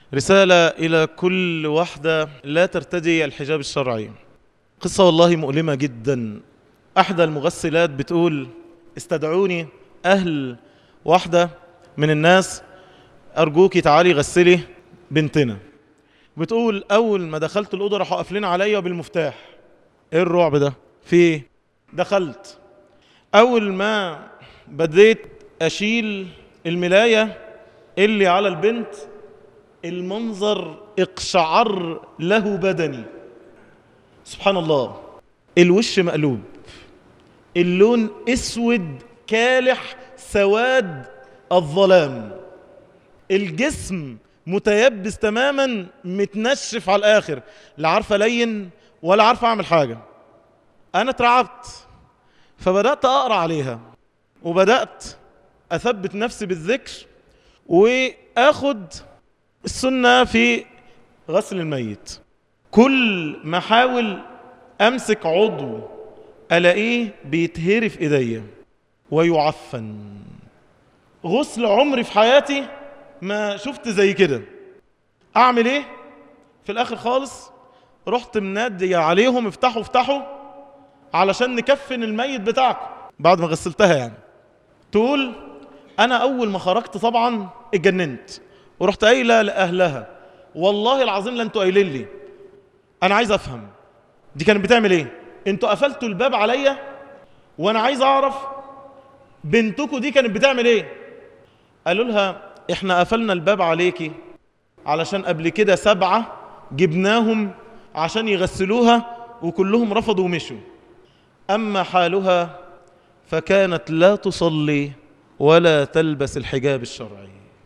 رسالة إلى كل واحدة لا ترتدي الحجاب الشرعي قصة والله مؤلمة جدا أحدى المغسلات بتقول استدعوني أهل واحدة من الناس أرجوكي تعالي غسلي بنتنا بتقول أول ما دخلت الأوضة راحوا قافلين عليا بالمفتاح إيه الرعب ده؟ في إيه؟ دخلت أول ما بديت أشيل الملاية اللي على البنت المنظر اقشعر له بدني سبحان الله الوش مقلوب اللون اسود كالح سواد الظلام الجسم متيبس تماما متنشف على الاخر لا عارفه لين ولا عارفه اعمل حاجه انا اترعبت فبدات اقرا عليها وبدات اثبت نفسي بالذكر واخد السنه في غسل الميت كل ما احاول امسك عضو الاقيه بيتهري في ايديا ويعفن غسل عمري في حياتي ما شفت زي كده اعمل ايه في الاخر خالص رحت منادي عليهم افتحوا افتحوا علشان نكفن الميت بتاعكم بعد ما غسلتها يعني تقول انا اول ما خرجت طبعا اتجننت ورحت قايله لاهلها والله العظيم لا انتوا قايلين لي انا عايز افهم دي كانت بتعمل ايه انتوا قفلتوا الباب عليا وانا عايز اعرف بنتكم دي كانت بتعمل ايه قالوا لها احنا قفلنا الباب عليكي علشان قبل كده سبعة جبناهم عشان يغسلوها وكلهم رفضوا ومشوا أما حالها فكانت لا تصلي ولا تلبس الحجاب الشرعي